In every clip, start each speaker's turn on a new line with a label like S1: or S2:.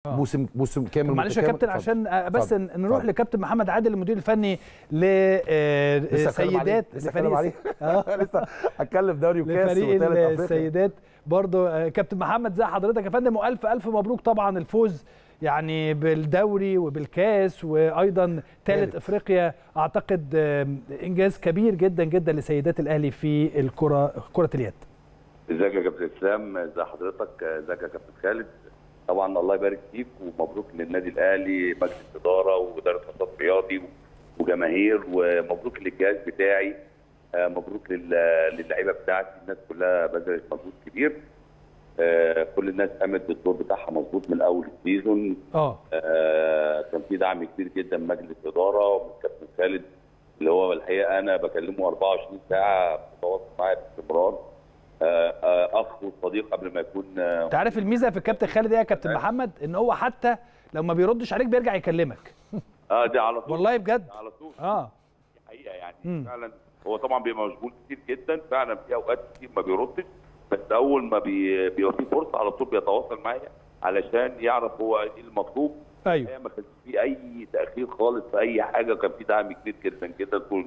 S1: موسم موسم كامل
S2: معلش يا
S1: متكامل.
S2: كابتن
S1: اتفضل.
S2: عشان آه، بس
S1: اتفضل.
S2: نروح
S1: اتفضل.
S2: لكابتن محمد عادل المدير الفني
S1: لسه هتكلم عليه.
S2: لسيدات
S1: لسه هتكلم عليه
S2: آه.
S1: لسه هتكلم دوري وكاس
S2: لفريق
S1: وثالث افريقيا
S2: السيدات برضو آه، كابتن محمد زي حضرتك يا فندم والف الف مبروك طبعا الفوز يعني بالدوري وبالكاس وايضا ثالث
S1: ثالث.
S2: افريقيا اعتقد آم، انجاز كبير جدا جدا لسيدات الاهلي في الكره كره اليد
S3: ازيك يا كابتن اسلام ازي حضرتك ازيك يا كابتن خالد طبعا الله يبارك فيك ومبروك للنادي الاهلي مجلس اداره واداره نشاط رياضي وجماهير ومبروك للجهاز بتاعي آه، مبروك لل- للعيبه بتاعتي الناس كلها بذلت مجهود كبير آه، كل الناس قامت بالدور بتاعها مظبوط من اول السيزون
S2: اه
S3: آه، كان في دعم كبير جدا من مجلس اداره ومن كابتن خالد اللي هو الحقيقه انا بكلمه 24 ساعه متواصل معايا باستمرار آه، آه، اخ وصديق قبل ما يكون آه،
S2: انت عارف الميزه في الكابتن خالد ايه يا كابتن محمد ان هو حتى لو ما بيردش عليك بيرجع يكلمك
S3: اه ده على طول
S2: والله بجد
S3: على طول
S2: اه
S3: دي حقيقه يعني
S2: مم.
S3: فعلا هو طبعا بيبقى مشغول كتير جدا فعلا في اوقات كتير ما بيردش بس اول ما بي- بيبقى في فرصه على طول بيتواصل معايا علشان يعرف هو ايه المطلوب
S2: ايوه
S3: الحقيقة ما كانش في اي تاخير خالص في اي حاجه كان في دعم كبير جدا جدا طول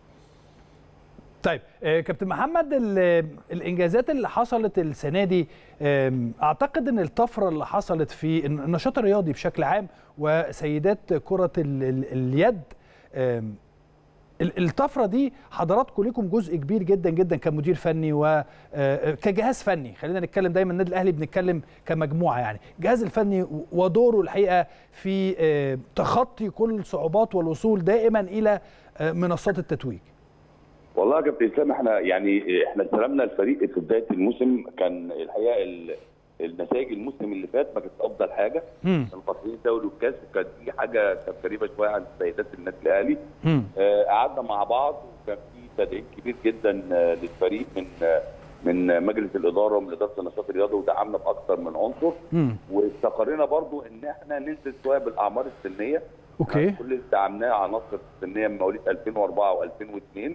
S2: طيب آه، كابتن محمد ال- الانجازات اللي حصلت السنه دي آم، اعتقد ان الطفره اللي حصلت في النشاط الرياضي بشكل عام وسيدات كره ال- ال- اليد آم، ال- الطفره دي حضراتكم ليكم جزء كبير جدا جدا كمدير فني وكجهاز فني خلينا نتكلم دايما النادي الاهلي بنتكلم كمجموعه يعني الجهاز الفني ودوره الحقيقه في آه، تخطي كل الصعوبات والوصول دائما الى آه، منصات التتويج
S3: والله يا كابتن اسلام احنا يعني احنا استلمنا الفريق في بدايه الموسم كان الحقيقه ال- النتائج الموسم اللي فات ما كانتش افضل حاجه
S2: مم.
S3: كانوا خاسرين الدوري والكاس وكانت دي حاجه كانت غريبه شويه عن سيدات النادي الاهلي
S2: مم.
S3: آه، قعدنا مع بعض وكان في تدعيم كبير جدا آه، للفريق من آه، من مجلس الاداره ومن اداره النشاط الرياضي ودعمنا باكثر من عنصر
S2: مم.
S3: واستقرينا برضو ان احنا ننزل شويه بالاعمار السنيه
S2: اوكي
S3: كل اللي دعمناه عناصر سنيه من مواليد 2004 و2002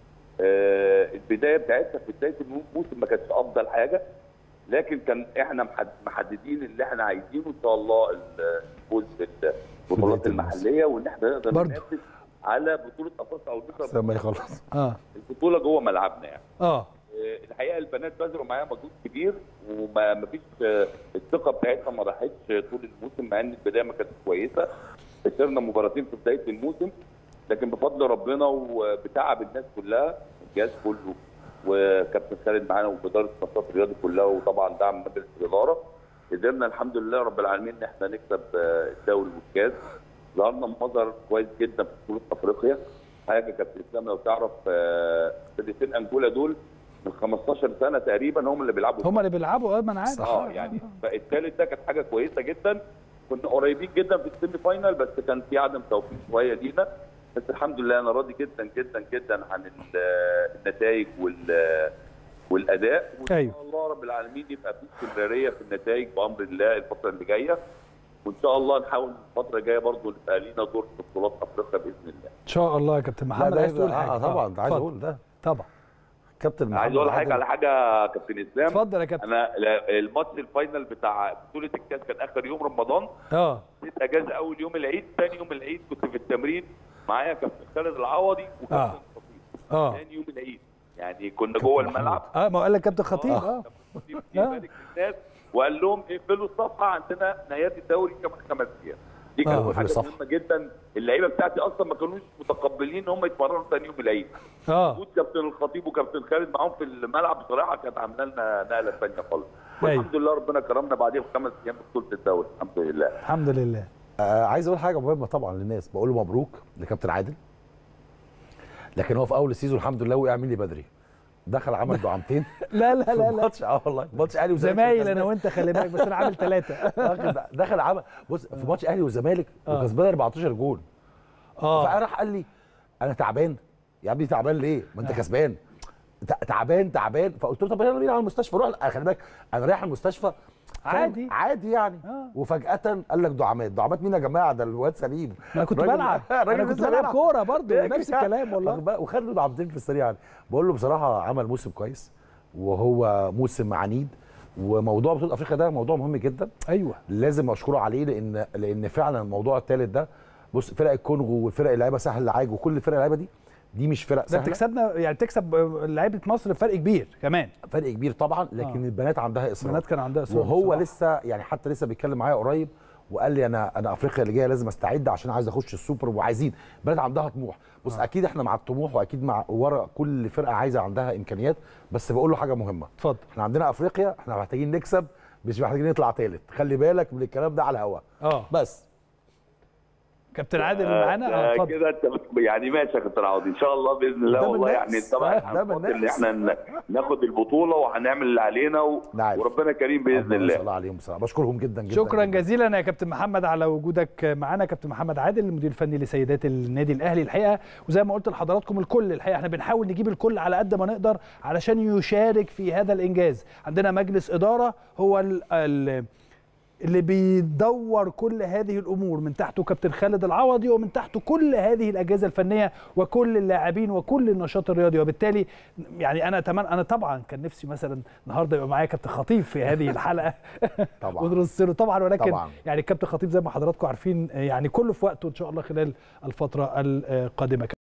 S3: آه البدايه بتاعتها في بدايه الموسم ما كانتش افضل حاجه لكن كان احنا محد- محددين اللي احنا عايزينه ان شاء الله الفوز بالبطولات
S1: بداية الموسم.
S3: المحليه وان احنا نقدر
S2: برضو.
S3: ننافس على بطوله افريقيا او
S1: بس
S3: نقدر
S1: لما يخلص
S2: اه
S3: البطوله جوه ملعبنا يعني
S2: اه
S3: آه، الحقيقه البنات بذلوا معايا مجهود كبير وما ما فيش آه، الثقه بتاعتها ما راحتش طول الموسم مع ان البدايه ما كانتش كويسه خسرنا مباراتين في بدايه الموسم لكن بفضل ربنا وبتعب الناس كلها الجهاز كله وكابتن خالد معانا واداره النشاط الرياضي كلها وطبعا دعم مجلس الاداره قدرنا الحمد لله رب العالمين ان احنا نكسب آه، الدوري والكاس ظهرنا بمظهر كويس جدا في بطوله افريقيا حاجه كابتن اسلام لو تعرف آه، فرقتين انجولا دول من 15 سنه تقريبا هم اللي بيلعبوا
S2: هم اللي بيلعبوا اه ما انا عارف
S3: اه يعني فالثالث ده كانت حاجه كويسه جدا كنا قريبين جدا في السيمي فاينال بس كان في عدم توفيق شويه لينا بس الحمد لله انا راضي جدا جدا جدا عن ال- النتائج وال والاداء وان
S2: أيوه.
S3: شاء الله رب العالمين يبقى في استمراريه في النتائج بامر الله الفتره اللي جايه وان شاء الله نحاول الفتره الجايه برضه يبقى لينا دور في بطولات افريقيا باذن الله
S2: ان شاء الله يا كابتن
S1: لا
S2: محمد
S1: ده
S2: عايز تقول حاجه
S1: اه طبعا ده عايز
S2: اتفضل.
S1: اقول ده
S2: طبعا
S1: كابتن
S3: عايز اقول حاجه على حاجه يا كابتن اسلام
S2: اتفضل يا كابتن
S3: انا لا- الماتش الفاينل بتاع بطوله الكاس كان اخر يوم رمضان
S2: اه
S3: نسيت اجازه اول يوم العيد ثاني يوم العيد كنت في التمرين معايا كابتن خالد العوضي وكابتن
S2: آه.
S3: خطيب
S2: اه
S3: ثاني يوم العيد يعني كنا جوه الملعب
S2: اه ما هو قال لك كابتن خطيب اه
S3: كابتن خطيب يبارك للناس وقال لهم اقفلوا الصفحه عندنا نهايات الدوري كمان خمس ايام دي
S2: آه،
S3: كانت
S1: اقفلوا
S3: حاجه
S1: الصفحة.
S3: مهمه جدا اللعيبه بتاعتي اصلا ما كانوش متقبلين ان هم يتمرنوا ثاني يوم العيد
S2: اه
S3: وجود كابتن الخطيب وكابتن خالد معاهم في الملعب بصراحه كانت عامله لنا نقله ثانيه خالص
S2: أيوة.
S3: والحمد لله ربنا كرمنا بعديها بخمس ايام بطوله الدوري الحمد لله
S2: الحمد لله
S1: آه عايز اقول حاجه مهمه طبعا للناس بقول له مبروك لكابتن عادل لكن هو في اول السيزون الحمد لله وقع مني بدري دخل عمل دعامتين
S2: لا لا
S1: في
S2: لا لا
S1: ماتش اه والله ماتش اهلي وزمالك
S2: زمايل
S1: كان
S2: انا وانت خلي بالك بس انا عامل ثلاثه
S1: كسبان. دخل عمل بص في ماتش اهلي وزمالك
S2: آه.
S1: وكسبان 14 جول
S2: اه
S1: فراح قال لي انا تعبان يا ابني تعبان ليه؟ ما انت كسبان تع- تعبان تعبان فقلت له طب يلا بينا على المستشفى روح خلي بالك انا رايح المستشفى فاهم؟
S2: عادي.
S1: عادي يعني
S2: آه.
S1: وفجاه قال لك دعامات دعامات مين يا جماعه ده الواد سليم
S2: انا كنت
S1: راجل-
S2: بلعب
S1: راجل
S2: انا كنت
S1: لسه
S2: بلعب
S1: بيلعب.
S2: كوره برضه
S1: بيجري
S2: نفس
S1: يعني.
S2: الكلام والله
S1: واخد بالك؟ وخد له دعمتين في السريع يعني بقول له بصراحه عمل موسم كويس وهو موسم عنيد وموضوع بطوله افريقيا ده موضوع مهم جدا
S2: ايوه
S1: لازم اشكره عليه لان لان فعلا الموضوع الثالث ده بص فرق الكونغو والفرق اللعيبه سهل العاج وكل الفرق اللعيبه دي دي مش فرق
S2: ده
S1: سهله
S2: بتكسبنا يعني تكسب لعيبه مصر بفرق كبير كمان
S1: فرق كبير طبعا لكن
S2: آه.
S1: البنات عندها اصرار
S2: البنات كان عندها إصرار
S1: وهو
S2: بصراحة.
S1: لسه يعني حتى لسه بيتكلم معايا قريب وقال لي انا انا افريقيا اللي جايه لازم استعد عشان عايز اخش السوبر وعايزين البنات عندها طموح بص
S2: آه.
S1: آه. اكيد احنا مع الطموح واكيد مع ورا كل فرقه عايزه عندها امكانيات بس بقول له حاجه مهمه
S2: اتفضل
S1: احنا عندنا افريقيا احنا محتاجين نكسب مش محتاجين نطلع ثالث خلي بالك من الكلام ده على الهوا
S2: اه
S1: بس
S2: كابتن عادل اللي معانا اه
S3: آه،
S2: اتفضل
S3: كده انت بت- يعني ماشي يا كابتن عوض ان شاء الله باذن الله
S1: قدام
S3: والله يعني
S1: الناس.
S3: طبعا
S1: آه، قدام
S3: هنفضل ان
S1: الناس.
S3: احنا ن- ناخد البطوله وهنعمل اللي علينا و...
S1: نعم.
S3: وربنا كريم باذن
S1: الله ما
S3: الله
S1: شاء الله عليهم بصراحه بشكرهم جدا جدا
S2: شكرا
S1: جداً.
S2: جزيلا يا كابتن محمد على وجودك معانا كابتن محمد عادل المدير الفني لسيدات النادي الاهلي الحقيقه وزي ما قلت لحضراتكم الكل الحقيقه احنا بنحاول نجيب الكل على قد ما نقدر علشان يشارك في هذا الانجاز عندنا مجلس اداره هو ال ال اللي بيدور كل هذه الامور من تحته كابتن خالد العوضي ومن تحته كل هذه الاجهزه الفنيه وكل اللاعبين وكل النشاط الرياضي وبالتالي يعني انا اتمنى انا طبعا كان نفسي مثلا النهارده يبقى معايا كابتن خطيب في هذه الحلقه
S1: طبعا
S2: ونرص له طبعا ولكن
S1: طبعاً.
S2: يعني الكابتن خطيب زي ما حضراتكم عارفين يعني كله في وقته ان شاء الله خلال الفتره القادمه